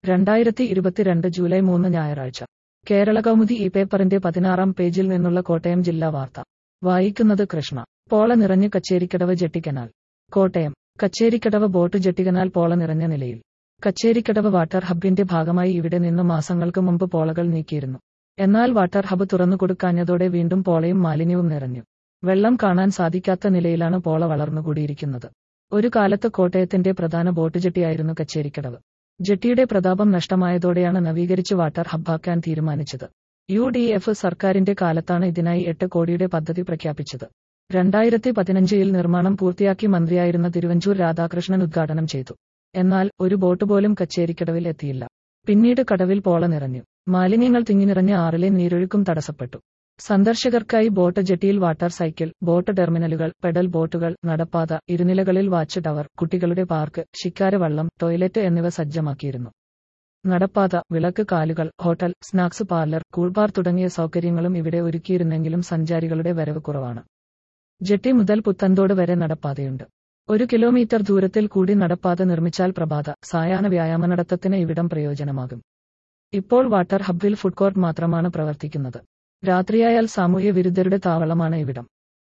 രണ്ടായിരത്തി ഇരുപത്തിരണ്ട് ജൂലൈ മൂന്ന് ഞായറാഴ്ച കേരള കൗമുദി ഈ പേപ്പറിന്റെ പതിനാറാം പേജിൽ നിന്നുള്ള കോട്ടയം ജില്ലാ വാർത്ത വായിക്കുന്നത് കൃഷ്ണ പോള നിറഞ്ഞ് Kacherikkadavu jetty canal Kottayam Kacherikkadavu boat jetty canal പോള നിറഞ്ഞ നിലയിൽ കച്ചേരിക്കടവ് വാട്ടർ ഹബിന്റെ ഭാഗമായി ഇവിടെ നിന്ന് മാസങ്ങൾക്ക് മുമ്പ് പോളകൾ നീക്കിയിരുന്നു എന്നാൽ വാട്ടർ ഹബ് തുറന്നുകൊടുക്കാഞ്ഞതോടെ വീണ്ടും പോളയും മാലിന്യവും നിറഞ്ഞു വെള്ളം കാണാൻ സാധിക്കാത്ത നിലയിലാണ് പോള വളർന്നുകൂടിയിരിക്കുന്നത് ഒരു കാലത്ത് കോട്ടയത്തിന്റെ പ്രധാന ബോട്ട് ജെട്ടിയായിരുന്നു കച്ചേരിക്കടവ് ജെട്ടിയുടെ പ്രതാപം നഷ്ടമായതോടെയാണ് നവീകരിച്ച് വാട്ടർ ഹബ്ബാക്കാൻ തീരുമാനിച്ചത് യു ഡി എഫ് സർക്കാരിന്റെ കാലത്താണ് ഇതിനായി എട്ട് കോടിയുടെ പദ്ധതി പ്രഖ്യാപിച്ചത് രണ്ടായിരത്തി പതിനഞ്ചിൽ നിർമ്മാണം പൂർത്തിയാക്കി മന്ത്രിയായിരുന്ന തിരുവഞ്ചൂർ രാധാകൃഷ്ണൻ ഉദ്ഘാടനം ചെയ്തു എന്നാൽ ഒരു ബോട്ട് പോലും കച്ചേരിക്കടവിൽ എത്തിയില്ല പിന്നീട് കടവിൽ പോള നിറഞ്ഞു മാലിന്യങ്ങൾ തിങ്ങിനിറഞ്ഞ ആറിലെ നീരൊഴുക്കും തടസ്സപ്പെട്ടു സന്ദർശകർക്കായി ബോട്ട് ജെട്ടിയിൽ വാട്ടർ സൈക്കിൾ ബോട്ട് ടെർമിനലുകൾ പെഡൽ ബോട്ടുകൾ നടപ്പാത ഇരുനിലകളിൽ വാച്ച് ടവർ കുട്ടികളുടെ പാർക്ക് ശിക്കാരവള്ളം ടോയ്ലറ്റ് എന്നിവ സജ്ജമാക്കിയിരുന്നു നടപ്പാത വിളക്ക് കാലുകൾ ഹോട്ടൽ സ്നാക്സ് പാർലർ കൂൾബാർ തുടങ്ങിയ സൗകര്യങ്ങളും ഇവിടെ ഒരുക്കിയിരുന്നെങ്കിലും സഞ്ചാരികളുടെ വരവ് കുറവാണ് ജെട്ടി മുതൽ പുത്തന്തോട് വരെ നടപ്പാതയുണ്ട് ഒരു കിലോമീറ്റർ ദൂരത്തിൽ കൂടി നടപ്പാത നിർമ്മിച്ചാൽ പ്രഭാത സായാഹ്ന വ്യായാമ നടത്തത്തിന് ഇവിടം പ്രയോജനമാകും ഇപ്പോൾ വാട്ടർ ഹബ്ബിൽ ഫുഡ് കോർട്ട് മാത്രമാണ് പ്രവർത്തിക്കുന്നത് രാത്രിയായാൽ സാമൂഹ്യ വിരുദ്ധരുടെ താവളമാണ് ഇവിടം